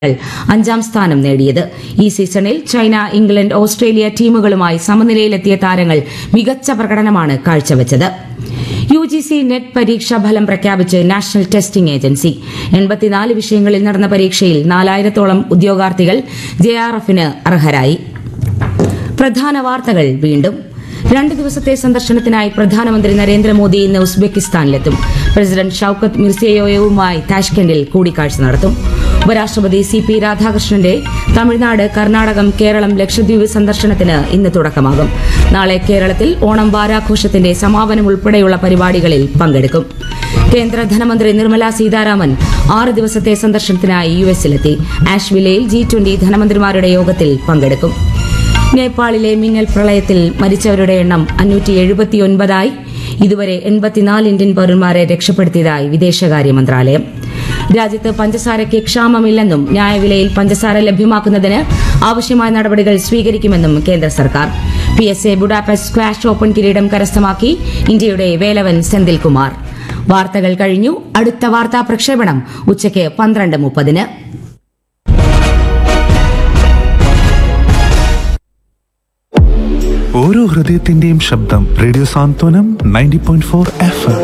അഞ്ചാം സ്ഥാനം നേടിയത് ഈ സീസണിൽ ചൈന ഇംഗ്ലണ്ട് ഓസ്ട്രേലിയ ടീമുകളുമായി സമനിലയിലെത്തിയ താരങ്ങൾ മികച്ച പ്രകടനമാണ് കാഴ്ചവെച്ചത് യു ജി സി നെറ്റ് പരീക്ഷാ ഫലം പ്രഖ്യാപിച്ച് നാഷണൽ ടെസ്റ്റിംഗ് ഏജൻസി എൺപത്തിനാല് വിഷയങ്ങളിൽ നടന്ന പരീക്ഷയിൽ നാലായിരത്തോളം ഉദ്യോഗാർത്ഥികൾ ജെ ആർ എഫിന് അർഹരായി പ്രധാന വാർത്തകൾ വീണ്ടും രണ്ട് ദിവസത്തെ സന്ദർശനത്തിനായി പ്രധാനമന്ത്രി നരേന്ദ്രമോദി ഇന്ന് ഉസ്ബെക്കിസ്ഥാനിലെത്തും പ്രസിഡന്റ് ഷൌക്കത്ത് മിർസിയോയേവുമായി താഷ്കെൻഡിൽ കൂടിക്കാഴ്ച നടത്തും ഉപരാഷ്ട്രപതി സി പി രാധാകൃഷ്ണന്റെ തമിഴ്നാട് കർണാടകം കേരളം ലക്ഷദ്വീപ് സന്ദർശനത്തിന് ഇന്ന് തുടക്കമാകും നാളെ കേരളത്തിൽ ഓണം വാരാഘോഷത്തിന്റെ സമാപനം ഉൾപ്പെടെയുള്ള പരിപാടികളിൽ പങ്കെടുക്കും കേന്ദ്ര ധനമന്ത്രി നിർമ്മല സീതാരാമൻ ആറ് ദിവസത്തെ സന്ദർശനത്തിനായി യു എസിലെത്തി ആഷ്വില്ലയിൽ ജി ട്വന്റി ധനമന്ത്രിമാരുടെ യോഗത്തിൽ പങ്കെടുക്കും നേപ്പാളിലെ മിന്നൽ പ്രളയത്തിൽ മരിച്ചവരുടെ എണ്ണം അഞ്ഞൂറ്റി എഴുപത്തിയൊൻപതായി ഇതുവരെ എൺപത്തിനാല് ഇന്ത്യൻ പൌരന്മാരെ രക്ഷപ്പെടുത്തിയതായി വിദേശകാര്യ മന്ത്രാലയം രാജ്യത്ത് പഞ്ചസാരയ്ക്ക് ക്ഷാമമില്ലെന്നും ന്യായവിലയിൽ പഞ്ചസാര ലഭ്യമാക്കുന്നതിന് ആവശ്യമായ നടപടികൾ സ്വീകരിക്കുമെന്നും കേന്ദ്ര സർക്കാർ P S A Budapest squash open കിരീടം കരസ്ഥമാക്കി ഇന്ത്യയുടെ വേലവൻ സെന്തിൽ കുമാർ വാർത്തകൾ കഴിഞ്ഞു അടുത്ത വാർത്താ പ്രക്ഷേപണം ഉച്ചയ്ക്ക് പന്ത്രണ്ട് മുപ്പതിന് ഓരോ ഹൃദയത്തിന്റെയും ശബ്ദം radio Santhwanam ninety point four F